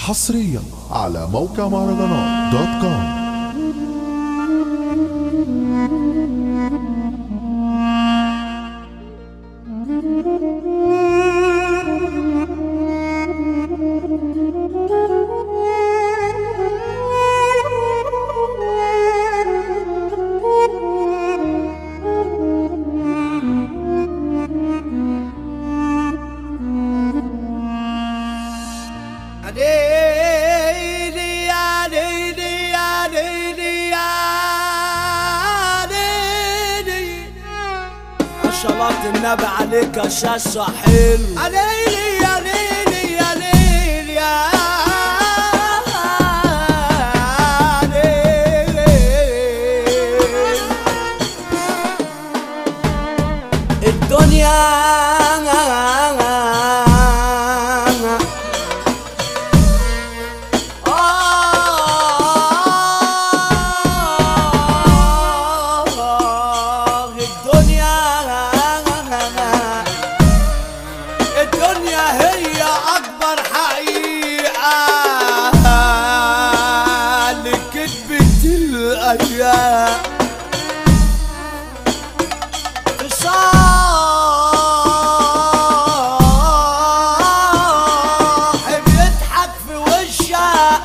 حصريا على موقع مهرجانات دوت كوم ليلي يا ليلي يا ليلي يا ليلي صلاة النبي عليك يا شاشة حلو يا ليلي يا ليلي يا ليلي يا ليلي الدنيا آه، الدنيا الدنيا هي أكبر حقيقة لكذبة الأيام صاحب يضحك في وشك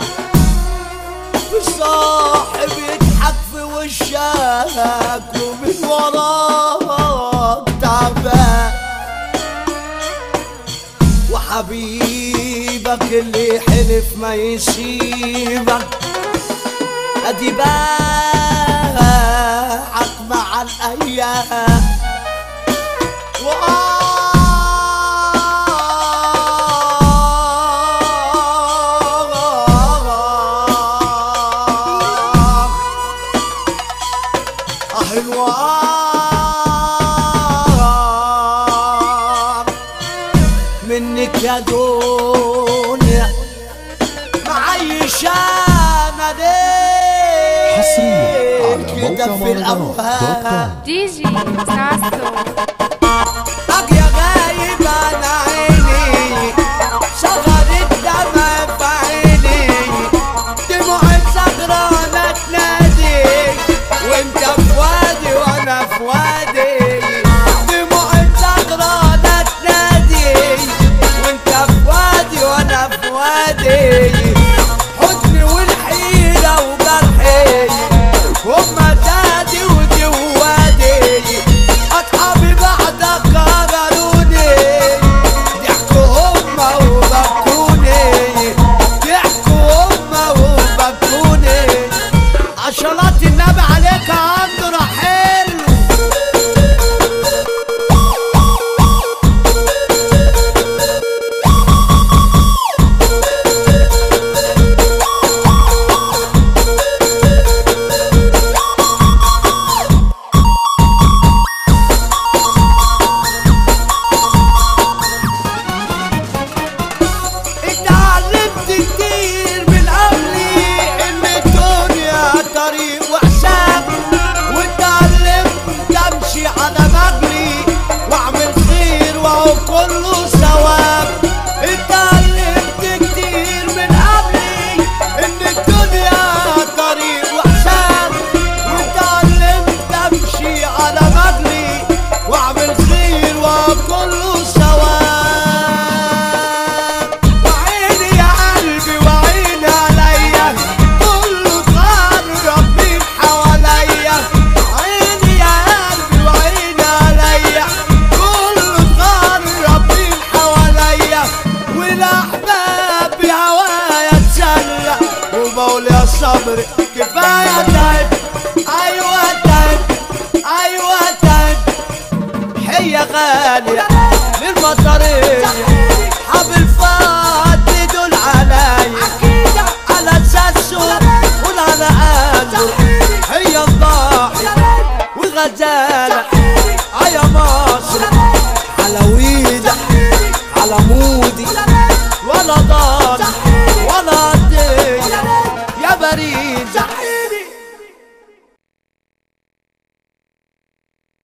صاحب يضحك في وشك ومن وراك تعبان وحبيبك اللي حلف ما يسيبك ادي باعك مع الايام وآه أهلوان منك يا دنيا معيشانا ليه حصريا على كده موقع في مهرجانات دوت الأوهام كوم دي جي ساسو أك يا غايب عن عيني شغلت دمع في عيني دموع سهرانة تنادي وانت في وادي وانا في وادي دموع سهرانة تنادي وانت في وادي وانا في وادي حزني والحيرة وجرحي هما زادي وجوادي أصحابي بعدك قرروني ضحكوا هما وبكوني ضحكوا هما وبكوني عشرات النبي عليك عنده حلو اتعلمت كتير من قبلي ان الدنيا طريق وحساب واتعلمت امشي على مجري واعمل خير وهو كله ثواب اتعلمت كتير من قبلي ان الدنيا طريق وحساب واتعلمت امشي على مجري واعمل خير وهو كله ثواب وعيني يا قلبي وعيني عليا كله اتغرب من حواليا عيني يا قلبي وعيني عليا كله اتغرب من حواليا والاحباب بهوايا اتسلى وبقول يا صبر كفايه تعب ايوه تعب ايوه تعب هي غالية للمطرية حبل فات دول عليا على اساسه ولا على قلبه هي الضاحية والغزالة يا مصر حلوين